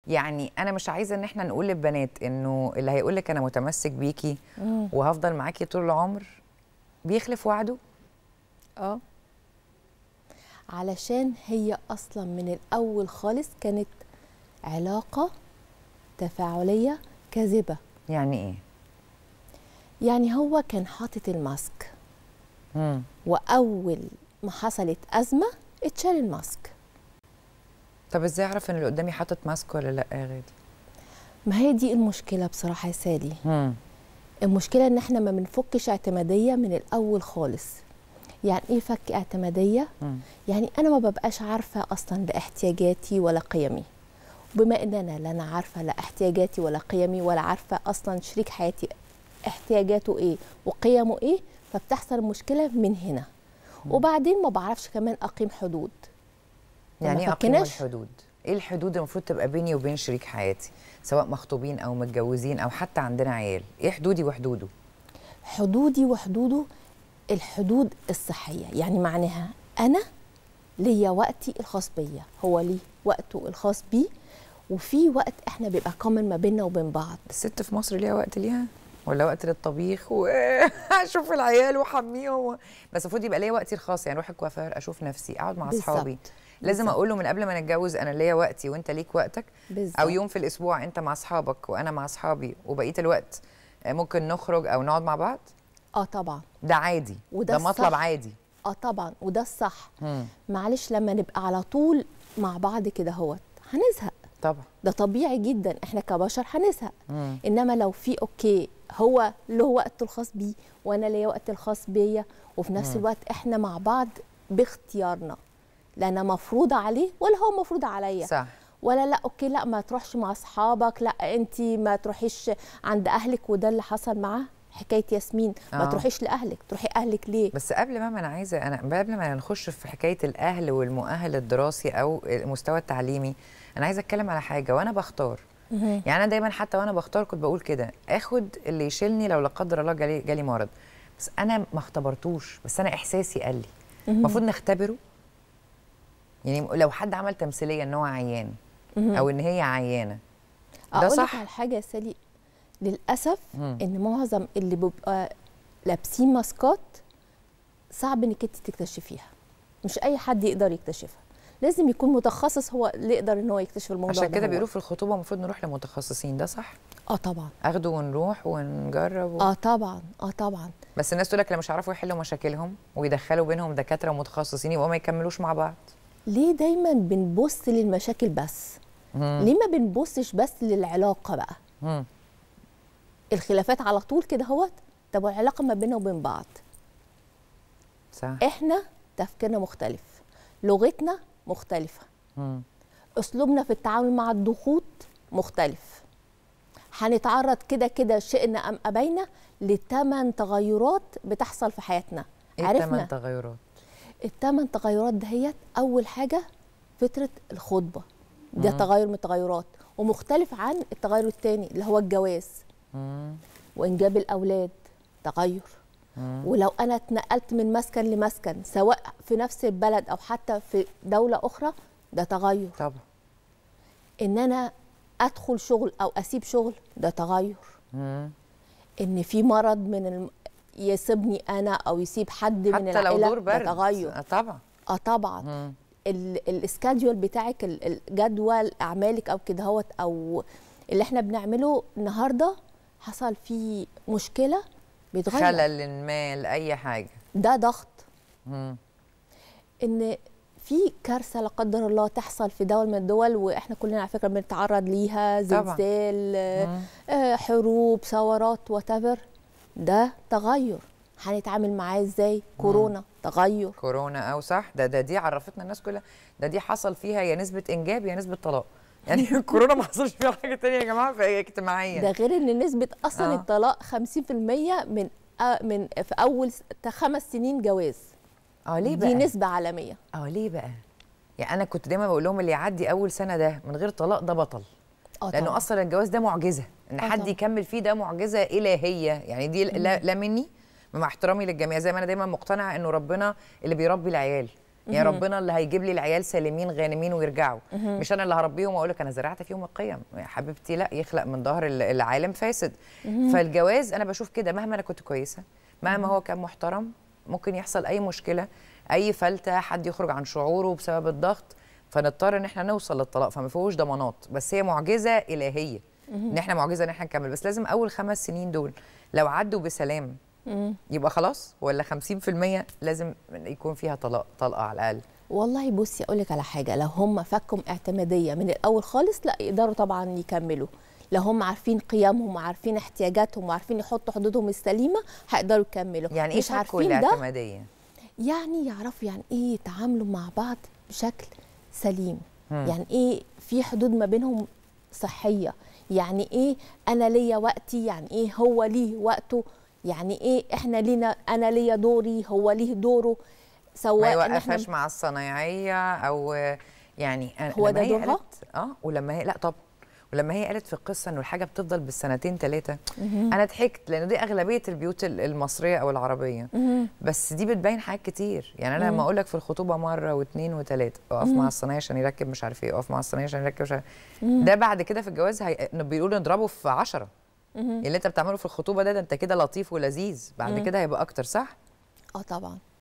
يعني انا مش عايزه ان احنا نقول للبنات انه اللي هيقول لك انا متمسك بيكي وهفضل معاكي طول العمر بيخلف وعده اه علشان هي اصلا من الاول خالص كانت علاقه تفاعليه كاذبه يعني ايه يعني هو كان حاطط الماسك مم. واول ما حصلت ازمه اتشال الماسك طب ازاي اعرف ان اللي قدامي حاطط ماسك ولا لا يا غادي ما هي دي المشكله بصراحه يا سالي مم. المشكله ان احنا ما بنفكش اعتماديه من الاول خالص يعني ايه فك اعتماديه مم. يعني انا ما ببقاش عارفه اصلا لا احتياجاتي ولا قيمي بما ان انا لا انا عارفه لا احتياجاتي ولا قيمي ولا عارفه اصلا شريك حياتي احتياجاته ايه وقيمه ايه فبتحصل المشكله من هنا وبعدين ما بعرفش كمان اقيم حدود يعني ما ايه اقيم فكناش؟ الحدود ايه الحدود المفروض تبقى بيني وبين شريك حياتي سواء مخطوبين او متجوزين او حتى عندنا عيال ايه حدودي وحدوده حدودي وحدوده الحدود الصحيه يعني معناها انا ليا وقتي الخاص بيا هو ليه وقته الخاص بيه وفي وقت احنا بيبقى كومن ما بيننا وبين بعض الست في مصر ليها وقت ليها ولا وقت للطبيخ واشوف العيال واحميهم و... بس المفروض يبقى ليا وقتي الخاص يعني اروح الكوافير اشوف نفسي اقعد مع بالظبط. اصحابي لازم بالظبط. اقول له من قبل ما نتجوز انا ليا وقتي وانت ليك وقتك بالظبط. او يوم في الاسبوع انت مع اصحابك وانا مع اصحابي وبقيه الوقت ممكن نخرج او نقعد مع بعض اه طبعا ده عادي وده ده مطلب الصح. عادي اه طبعا وده الصح مم. معلش لما نبقى على طول مع بعض كده هوت هنزهق طبعا ده طبيعي جدا احنا كبشر هنزهق مم. انما لو في اوكي هو له وقته الخاص بيه وانا ليا وقت الخاص بيا وفي نفس الوقت احنا مع بعض باختيارنا لا انا مفروضه عليه ولا هو مفروض عليا صح ولا لا اوكي لا ما تروحش مع اصحابك لا انت ما تروحيش عند اهلك وده اللي حصل معاه حكايه ياسمين ما آه. تروحيش لاهلك تروحي اهلك ليه بس قبل ما ما انا عايزه انا قبل ما نخش في حكايه الاهل والمؤهل الدراسي او المستوى التعليمي انا عايزه اتكلم على حاجه وانا بختار يعني انا دايما حتى وانا بختار كنت بقول كده اخد اللي يشيلني لو لا قدر الله جالي جالي مرض بس انا ما اختبرتوش بس انا احساسي قال لي المفروض نختبره يعني لو حد عمل تمثيليه ان هو عيان او ان هي عيانه ده اقول لك صح على حاجه يا سالي للاسف مم. ان معظم اللي بيبقى لابسين ماسكات صعب انك انت تكتشفيها مش اي حد يقدر يكتشفها لازم يكون متخصص هو اللي يقدر ان هو يكتشف الموضوع عشان ده كده هو. بيقولوا في الخطوبه المفروض نروح لمتخصصين ده صح اه طبعا اخده ونروح ونجرب و... اه طبعا اه طبعا بس الناس تقول لك لا مش عارفوا يحلوا مشاكلهم ويدخلوا بينهم دكاتره ومتخصصين يبقوا ما يكملوش مع بعض ليه دايما بنبص للمشاكل بس مم. ليه ما بنبصش بس للعلاقه بقى مم. الخلافات على طول كده هوت طب والعلاقه ما بيننا وبين بعض صح احنا تفكيرنا مختلف لغتنا مختلفه مم. اسلوبنا في التعامل مع الضغوط مختلف هنتعرض كده كده شئنا ام ابينا لثمان تغيرات بتحصل في حياتنا ايه عرفنا الثمان تغيرات الثمان تغيرات دهيت اول حاجه فتره الخطبه ده تغير من التغيرات ومختلف عن التغير الثاني اللي هو الجواز مم. وانجاب الاولاد تغير مم. ولو انا اتنقلت من مسكن لمسكن سواء في نفس البلد او حتى في دوله اخرى ده تغير طبعا ان انا ادخل شغل او اسيب شغل ده تغير مم. ان في مرض من الم... يسيبني انا او يسيب حد من حتى لو العيله دور برد ده تغير آه، طبعا اه طبعا مم. ال- السكادجول بتاعك ال- الجدول اعمالك او كده هوت او اللي احنا بنعمله النهارده حصل فيه مشكله بيتغير خلل ما لاي حاجه ده ضغط مم. ان في كارثه لا قدر الله تحصل في دوله من الدول واحنا كلنا على فكره بنتعرض ليها طبعاً. زلزال آه، مم. آه، حروب ثورات واتيفر ده تغير هنتعامل معاه ازاي كورونا تغير كورونا او صح ده ده دي عرفتنا الناس كلها ده دي حصل فيها يا نسبه انجاب يا نسبه طلاق يعني الكورونا ما حصلش فيها حاجه تانية يا جماعه في اجتماعيا ده غير ان نسبه اصلا آه. الطلاق 50% من آه، من في اول س- خمس سنين جواز اه ليه دي بقى نسبه عالميه اه ليه بقى يعني انا كنت دايما بقول لهم اللي يعدي اول سنه ده من غير طلاق ده بطل اه لانه طبعاً. اصلا الجواز ده معجزه ان آه حد طبعاً. يكمل فيه ده معجزه الهيه يعني دي لا, لا مني مع احترامي للجميع زي ما انا دايما مقتنعه انه ربنا اللي بيربي العيال يعني ربنا اللي هيجيب لي العيال سالمين غانمين ويرجعوا مش انا اللي هربيهم واقول لك انا زرعت فيهم القيم يا حبيبتي لا يخلق من ظهر ال- العالم فاسد فالجواز انا بشوف كده مهما انا كنت كويسه مهما هو كان محترم ممكن يحصل اي مشكله اي فلته حد يخرج عن شعوره بسبب الضغط فنضطر ان احنا نوصل للطلاق فما فيهوش ضمانات بس هي معجزه الهيه ان احنا معجزه ان احنا نكمل بس لازم اول خمس سنين دول لو عدوا بسلام يبقى خلاص ولا 50% لازم يكون فيها طلاق طلقه على الاقل والله بصي اقول لك على حاجه لو هم فكوا اعتماديه من الاول خالص لا يقدروا طبعا يكملوا لو هم عارفين قيمهم وعارفين احتياجاتهم وعارفين يحطوا حدودهم السليمه هيقدروا يكملوا يعني ايه مش فكوا عارفين ده الاعتماديه يعني يعرفوا يعني ايه يتعاملوا مع بعض بشكل سليم مم. يعني ايه في حدود ما بينهم صحيه يعني ايه انا ليا وقتي يعني ايه هو ليه وقته يعني ايه احنا لينا انا ليا دوري هو ليه دوره ما سواء ان احنا يوقفهاش مع الصنايعيه او يعني أنا- هو لما ده هي دورها؟ قالت اه ولما هي لا طبعا ولما هي قالت في القصه انه الحاجه بتفضل بالسنتين ثلاثه انا ضحكت لان دي اغلبيه البيوت ال- المصريه او العربيه بس دي بتبين حاجات كتير يعني انا لما اقول لك في الخطوبه مره واثنين وثلاثه اقف مع الصنايعي عشان يركب مش عارف ايه اقف مع الصنايعي عشان يركب مش عارف ده بعد كده في الجواز هي... بيقولوا نضربه في عشرة اللي انت بتعمله في الخطوبه ده ده انت كده لطيف ولذيذ بعد كده هيبقى اكتر صح اه طبعا